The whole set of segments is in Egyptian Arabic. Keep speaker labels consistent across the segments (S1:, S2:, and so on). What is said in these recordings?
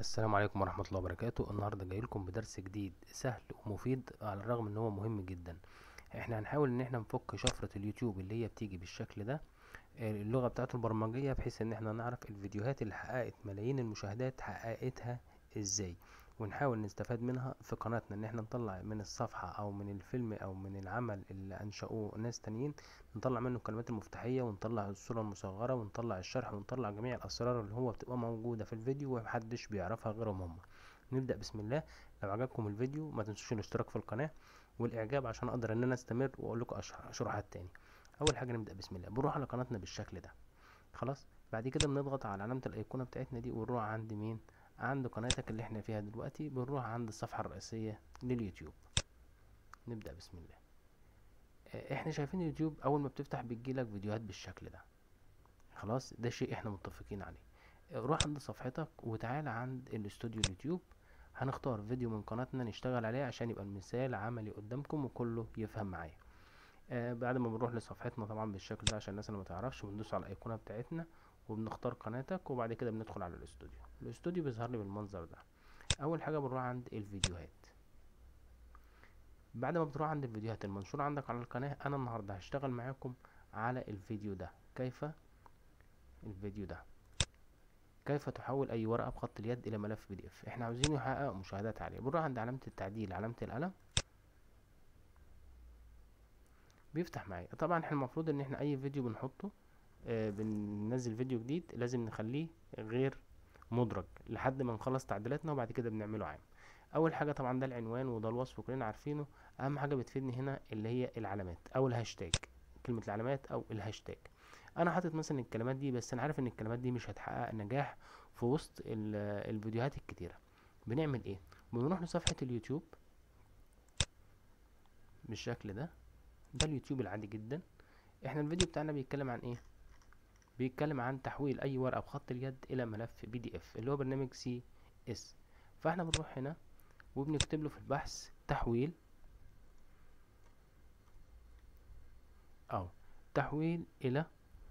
S1: السلام عليكم ورحمة الله وبركاته النهاردة جاي لكم بدرس جديد سهل ومفيد على الرغم ان هو مهم جدا احنا هنحاول ان احنا نفك شفرة اليوتيوب اللي هي بتيجي بالشكل ده آه، اللغة بتاعته البرمجية بحيث ان احنا نعرف الفيديوهات اللي حققت ملايين المشاهدات حققتها ازاي ونحاول نستفاد منها في قناتنا ان احنا نطلع من الصفحة او من الفيلم او من العمل اللي انشأوه ناس تانيين نطلع منه الكلمات المفتاحية ونطلع الصورة المصغرة ونطلع الشرح ونطلع جميع الاسرار اللي هو بتبقى موجودة في الفيديو ومحدش بيعرفها غيرهم هم نبدأ بسم الله لو عجبكم الفيديو ما تنسوش الاشتراك في القناة والاعجاب عشان اقدر ان انا استمر واقول لكم أشرح- شروحات تاني اول حاجة نبدأ بسم الله بنروح على قناتنا بالشكل ده خلاص بعد كده بنضغط على علامة الايقونة بتاعتنا دي ونروح عند مين عند قناتك اللي احنا فيها دلوقتي بنروح عند الصفحة الرئيسية لليوتيوب نبدأ بسم الله آه، احنا شايفين اليوتيوب اول ما بتفتح بتجيلك فيديوهات بالشكل ده خلاص ده شيء احنا متفقين عليه آه، روح عند صفحتك وتعالى عند الاستوديو اليوتيوب هنختار فيديو من قناتنا نشتغل عليه عشان يبقى المثال عملي قدامكم وكله يفهم معايا آه بعد ما بنروح لصفحتنا طبعا بالشكل ده عشان الناس اللي ما تعرفش بندوس على الايقونه بتاعتنا وبنختار قناتك وبعد كده بندخل على الاستوديو الاستوديو بيظهر لي بالمنظر ده اول حاجه بنروح عند الفيديوهات بعد ما بتروح عند الفيديوهات المنشورة عندك على القناة انا النهاردة هشتغل معاكم على الفيديو ده كيف الفيديو ده كيف تحول اي ورقة بخط اليد الى ملف بي دي اف احنا عاوزين يحقق مشاهدات عالية بنروح عند علامة التعديل علامة القلم بيفتح معايا طبعا احنا المفروض ان احنا اي فيديو بنحطه آه بننزل فيديو جديد لازم نخليه غير مدرج لحد ما نخلص تعديلاتنا وبعد كده بنعمله عام اول حاجه طبعا ده العنوان وده الوصف كلنا عارفينه اهم حاجه بتفيدني هنا اللي هي العلامات او الهاشتاج كلمه العلامات او الهاشتاج انا حاطط مثلا الكلمات دي بس انا عارف ان الكلمات دي مش هتحقق نجاح في وسط ال- الفيديوهات الكتيره بنعمل ايه بنروح لصفحه اليوتيوب بالشكل ده ده اليوتيوب العادي جدا احنا الفيديو بتاعنا بيتكلم عن ايه بيتكلم عن تحويل اي ورقه بخط اليد الى ملف بي دي اف اللي هو برنامج سي اس فاحنا بنروح هنا وبنكتب له في البحث تحويل او تحويل الى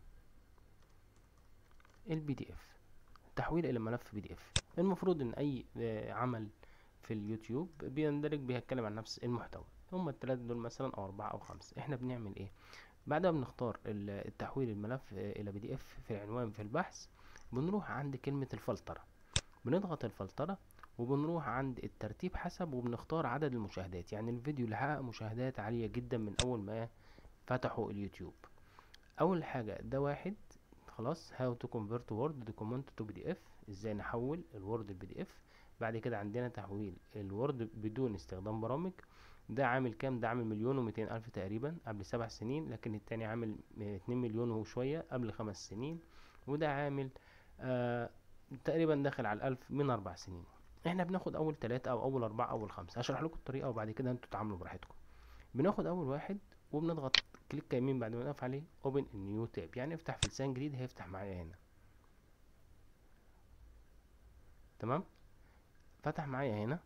S1: البي دي اف تحويل الى ملف بي دي اف المفروض ان اي آه، عمل في اليوتيوب بيندرج بيتكلم عن نفس المحتوى هما التلاتة دول مثلا او اربعة او خمسة احنا بنعمل ايه بعد ما بنختار ال- التحويل الملف آه، الى بي دي اف في العنوان في البحث بنروح عند كلمة الفلترة بنضغط الفلترة وبنروح عند الترتيب حسب وبنختار عدد المشاهدات يعني الفيديو اللي حقق مشاهدات عالية جدا من أول ما فتحوا اليوتيوب أول حاجة ده واحد خلاص how to convert word document to pdf ازاي نحول الوورد البي دي اف بعد كده عندنا تحويل الوورد بدون استخدام برامج ده عامل كام ده عامل مليون وميتين ألف تقريبا قبل سبع سنين لكن التاني عامل اه، اتنين مليون وشوية قبل خمس سنين وده عامل آه تقريبا داخل على الألف من أربع سنين احنا بناخد أول تلاتة أو أول أربعة أو أول خمسة هشرح لكم الطريقة وبعد كده انتوا تعاملوا براحتكم بناخد أول واحد وبنضغط كليك يمين بعد ما نقف عليه open a new tab يعني افتح في لسان جديد هيفتح معايا هنا تمام فتح معايا هنا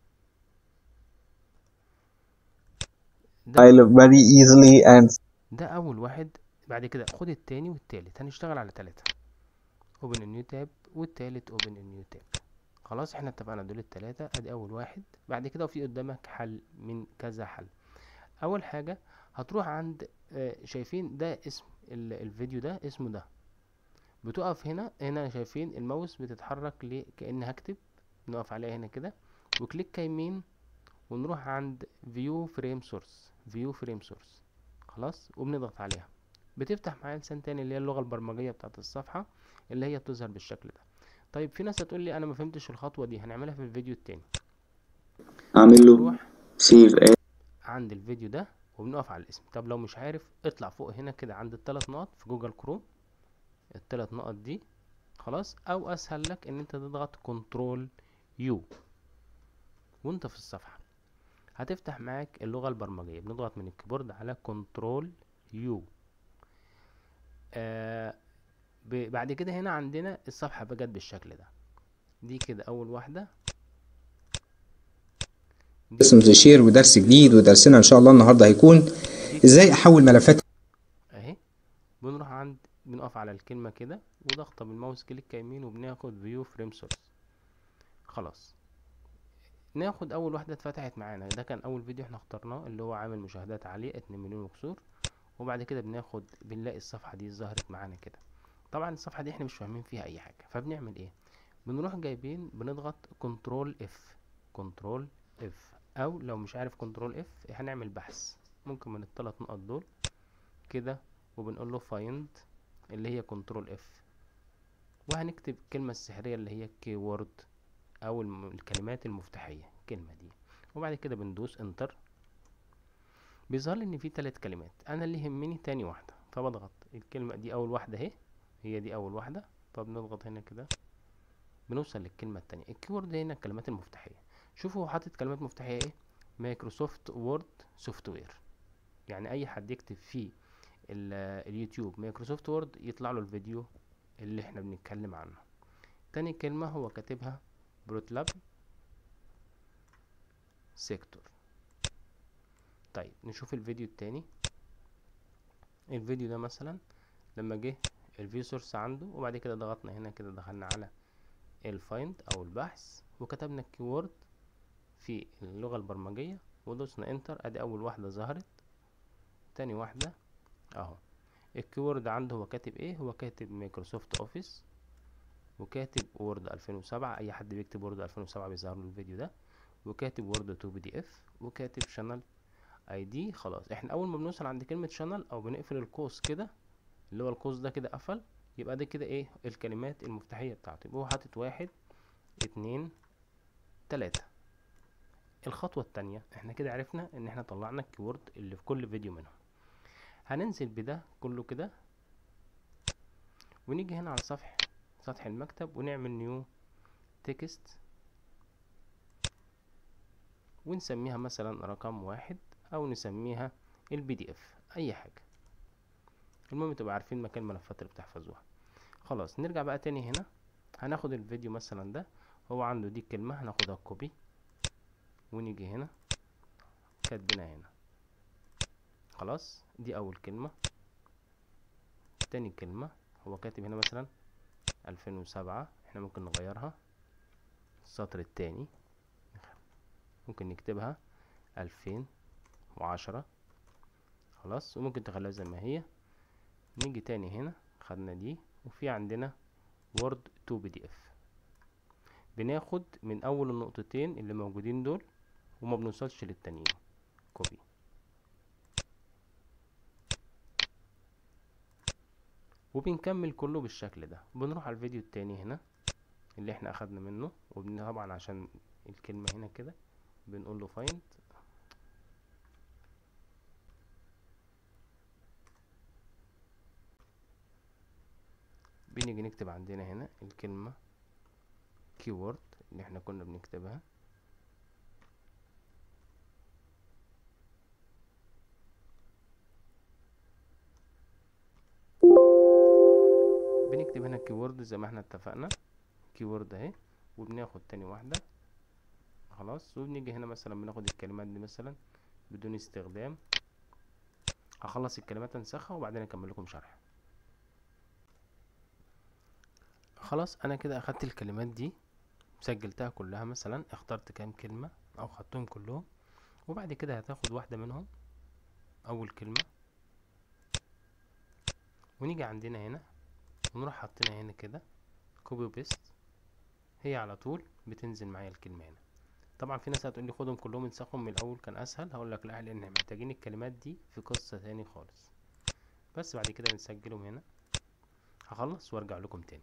S1: ده
S2: file very easily and
S1: ده اول واحد بعد كده خد التاني والتالت هنشتغل على تلاتة open a new tab والتالت open a new tab خلاص احنا اتفقنا دول التلاتة ادي اول واحد بعد كده وفي قدامك حل من كذا حل اول حاجة هتروح عند آه، شايفين ده اسم ال- الفيديو ده اسمه ده بتقف هنا هنا شايفين الماوس بتتحرك ل كأن هكتب نقف عليها هنا كده وكليك يمين ونروح عند فيو فريم سورس فيو فريم سورس خلاص وبنضغط عليها بتفتح معايا لسان تاني اللي هي اللغة البرمجية بتاعت الصفحة اللي هي بتظهر بالشكل ده طيب في ناس هتقول لي انا ما فهمتش الخطوة دي هنعملها في الفيديو التاني
S2: اعمل له
S1: نروح
S2: save as
S1: عند الفيديو ده وبنقف على الاسم طب لو مش عارف اطلع فوق هنا كده عند الثلاث نقط في جوجل كروم الثلاث نقط دي خلاص او اسهل لك ان انت تضغط كنترول يو وانت في الصفحة هتفتح معاك اللغة البرمجية بنضغط من الكيبورد على كنترول يو آه ب- بعد كده هنا عندنا الصفحة بقت بالشكل ده دي كده اول واحدة دي
S2: اسم تشير ودرس جديد ودرسنا ان شاء الله النهارده هيكون ازاي احول ملفات
S1: اهي بنروح عند بنقف على الكلمة كده وضغطة بالماوس كليك يمين وبناخد فيو فريم سورس خلاص ناخد اول واحده اتفتحت معانا ده كان اول فيديو احنا اخترناه اللي هو عامل مشاهدات عاليه 2 مليون وكسور وبعد كده بناخد بنلاقي الصفحه دي ظهرت معانا كده طبعا الصفحه دي احنا مش فاهمين فيها اي حاجه فبنعمل ايه بنروح جايبين بنضغط كنترول اف كنترول اف او لو مش عارف كنترول اف هنعمل بحث ممكن من الثلاث نقط دول كده وبنقول له فايند اللي هي كنترول اف وهنكتب الكلمه السحريه اللي هي كيورد او الم- الكلمات المفتاحيه الكلمه دي وبعد كده بندوس انتر بيظهر لي ان في ثلاث كلمات انا اللي يهمني تاني واحده فبضغط الكلمه دي اول واحده اهي هي دي اول واحده فبنضغط هنا كده بنوصل للكلمه التانية الكيورد هنا الكلمات المفتاحيه شوفوا هو حاطط كلمات مفتاحيه ايه مايكروسوفت وورد سوفت وير يعني اي حد يكتب في ال- اليوتيوب مايكروسوفت وورد يطلع له الفيديو اللي احنا بنتكلم عنه تاني كلمة هو كاتبها بروتلاب سيكتور طيب نشوف الفيديو التاني الفيديو ده مثلا لما جه الفيو سورس عنده وبعد كده ضغطنا هنا كده دخلنا على الفايند او البحث وكتبنا الكيورد في اللغة البرمجية ودوسنا انتر ادي اول واحدة ظهرت تاني واحدة اهو الكيورد عنده هو كاتب ايه هو كاتب مايكروسوفت اوفيس وكاتب وورد 2007 اي حد بيكتب وورد 2007 بيظهر له الفيديو ده وكاتب وورد 2 بي دي اف وكاتب شانل اي دي خلاص احنا اول ما بنوصل عند كلمة شانل او بنقفل القوس كده اللي هو القوس ده كده قفل يبقى ده كده ايه الكلمات المفتاحية بتاعته يبقى هو حاطط واحد اتنين تلاتة الخطوة التانية احنا كده عرفنا ان احنا طلعنا الكيورد اللي في كل فيديو منهم هننزل بده كله كده ونيجي هنا على سطح سطح المكتب ونعمل نيو تكست ونسميها مثلا رقم واحد او نسميها البي دي اف اي حاجة المهم تبقى عارفين مكان الملفات اللي بتحفظوها خلاص نرجع بقى تاني هنا هناخد الفيديو مثلا ده هو عنده دي الكلمة هناخدها كوبي ونيجي هنا كاتبينها هنا خلاص دي اول كلمة تاني كلمة هو كاتب هنا مثلا ألفين وسبعة احنا ممكن نغيرها السطر التاني ممكن نكتبها ألفين وعشرة خلاص وممكن تخليها زي ما هي نيجي تاني هنا خدنا دي وفي عندنا وورد تو بي دي اف بناخد من اول النقطتين اللي موجودين دول وما بنوصلش للتانيين كوبي وبنكمل كله بالشكل ده بنروح على الفيديو التاني هنا اللي احنا اخدنا منه وطبعا عشان الكلمة هنا كده بنقول له find بنيجي نكتب عندنا هنا الكلمة keyword اللي احنا كنا بنكتبها بنكتب هنا keyword زي ما احنا اتفقنا keyword اهي وبناخد تاني واحدة خلاص وبنيجي هنا مثلا بناخد الكلمات دي مثلا بدون استخدام هخلص الكلمات انسخها وبعدين اكمل لكم شرح خلاص انا كده اخدت الكلمات دي سجلتها كلها مثلا اخترت كام كلمة او خدتهم كلهم وبعد كده هتاخد واحدة منهم اول كلمة ونيجي عندنا هنا ونروح حاطينها هنا كده كوبي وبيست هي على طول بتنزل معايا الكلمة هنا طبعا في ناس هتقول لي خدهم كلهم انسخهم من الاول كان اسهل هقول لك لا لان محتاجين الكلمات دي في قصة تاني خالص بس بعد كده بنسجلهم هنا هخلص وارجع لكم تاني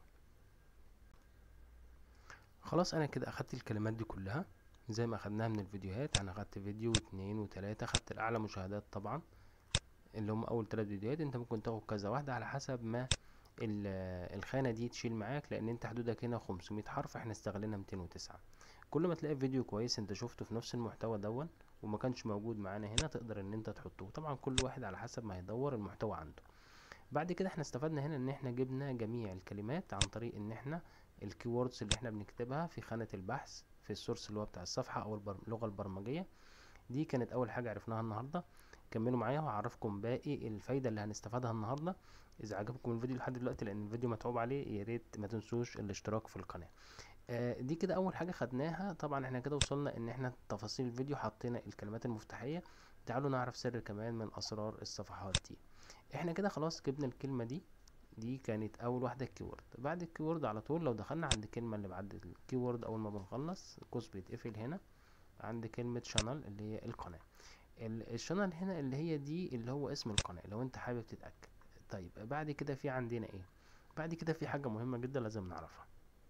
S1: خلاص انا كده اخدت الكلمات دي كلها زي ما اخدناها من الفيديوهات انا اخدت فيديو واتنين وتلاتة اخدت الاعلى مشاهدات طبعا اللي هم اول تلات فيديوهات انت ممكن تاخد كذا واحدة على حسب ما الخانة دي تشيل معاك لان انت حدودك هنا 500 حرف احنا استغلنا 209 كل ما تلاقي فيديو كويس انت شفته في نفس المحتوى دون وما كانش موجود معانا هنا تقدر ان انت تحطه طبعا كل واحد على حسب ما هيدور المحتوى عنده بعد كده احنا استفدنا هنا ان احنا جبنا جميع الكلمات عن طريق ان احنا الكيوردز اللي احنا بنكتبها في خانة البحث في السورس اللي هو بتاع الصفحة او اللغة البرمجية دي كانت اول حاجة عرفناها النهاردة كملوا معايا وهعرفكم باقي الفايدة اللي هنستفادها النهاردة اذا عجبكم الفيديو لحد دلوقتي لان الفيديو متعوب عليه يا ريت ما تنسوش الاشتراك في القناة آه، دي كده اول حاجه خدناها طبعا احنا كده وصلنا ان احنا تفاصيل الفيديو حطينا الكلمات المفتاحيه تعالوا نعرف سر كمان من اسرار الصفحات دي احنا كده خلاص جبنا الكلمه دي دي كانت اول واحده الكيورد بعد الكيورد على طول لو دخلنا عند الكلمه اللي بعد الكيورد اول ما بنخلص القوس بيتقفل هنا عند كلمه شانل اللي هي القناه الشانل هنا اللي هي دي اللي هو اسم القناه لو انت حابب تتاكد طيب بعد كده في عندنا ايه بعد كده في حاجه مهمه جدا لازم نعرفها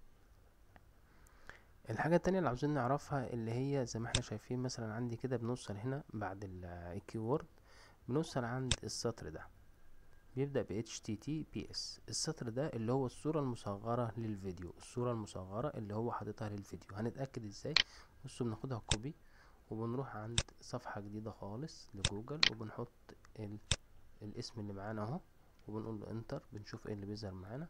S1: الحاجة التانية اللي عاوزين نعرفها اللي هي زي ما احنا شايفين مثلا عندي كده بنوصل هنا بعد الكيورد بنوصل عند السطر ده بيبدأ ب HTTPS السطر ده اللي هو الصورة المصغرة للفيديو الصورة المصغرة اللي هو حاططها للفيديو هنتأكد ازاي بصوا بناخدها كوبي وبنروح عند صفحة جديدة خالص لجوجل وبنحط ال... الاسم اللي معانا اهو وبنقول له انتر بنشوف ايه اللي بيظهر معانا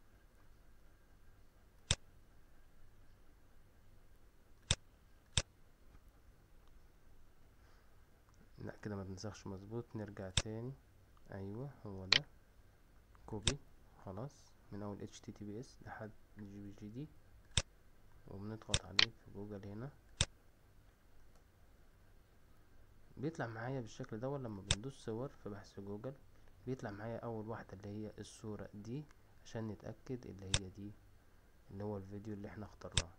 S1: لا كده ما تنسخش مظبوط نرجع تاني ايوه هو ده كوبي خلاص من اول https لحد جي بي جي دي وبنضغط عليه في جوجل هنا بيطلع معايا بالشكل ده لما بندوس صور في بحث جوجل بيطلع معايا اول واحده اللي هي الصوره دي عشان نتاكد اللي هي دي اللي هو الفيديو اللي احنا اخترناه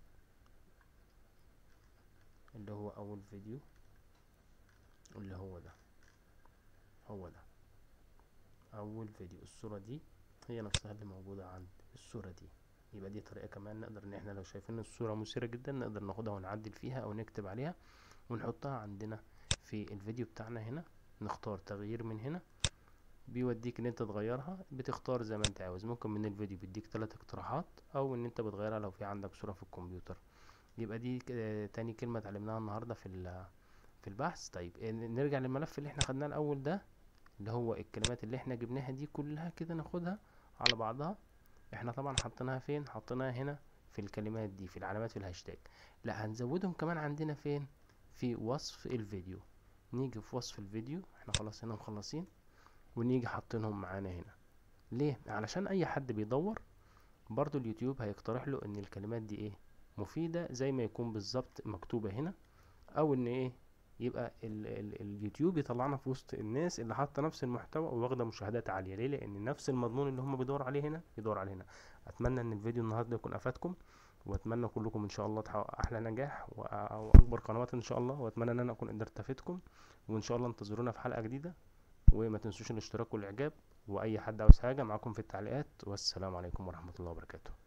S1: اللي هو اول فيديو اللي هو ده هو ده اول فيديو الصورة دي هي نفسها اللي موجودة عند الصورة دي يبقى دي طريقة كمان نقدر ان احنا لو شايفين الصورة مثيرة جدا نقدر ناخدها ونعدل فيها او نكتب عليها ونحطها عندنا في الفيديو بتاعنا هنا نختار تغيير من هنا بيوديك ان انت تغيرها بتختار زي ما انت عاوز ممكن من الفيديو بيديك ثلاث اقتراحات او ان انت بتغيرها لو في عندك صورة في الكمبيوتر يبقى دي تاني كلمة اتعلمناها النهاردة في في البحث طيب نرجع للملف اللي احنا خدناه الاول ده اللي هو الكلمات اللي احنا جبناها دي كلها كده ناخدها على بعضها احنا طبعا حطيناها فين حطيناها هنا في الكلمات دي في العلامات في الهاشتاج لا هنزودهم كمان عندنا فين في وصف الفيديو نيجي في وصف الفيديو احنا خلاص هنا مخلصين ونيجي حاطينهم معانا هنا ليه علشان اي حد بيدور برضو اليوتيوب هيقترح له ان الكلمات دي ايه مفيدة زي ما يكون بالظبط مكتوبة هنا او ان ايه يبقى ال ال اليوتيوب يطلعنا في وسط الناس اللي حاطه نفس المحتوى وواخده مشاهدات عاليه ليه لان نفس المضمون اللي هم بيدوروا عليه هنا يدور عليه هنا اتمنى ان الفيديو النهارده يكون افادكم واتمنى كلكم ان شاء الله تحققوا احلى نجاح واكبر قنوات ان شاء الله واتمنى ان انا اكون قدرت افيدكم وان شاء الله انتظرونا في حلقه جديده وما تنسوش الاشتراك والاعجاب واي حد عاوز حاجه معاكم في التعليقات والسلام عليكم ورحمه الله وبركاته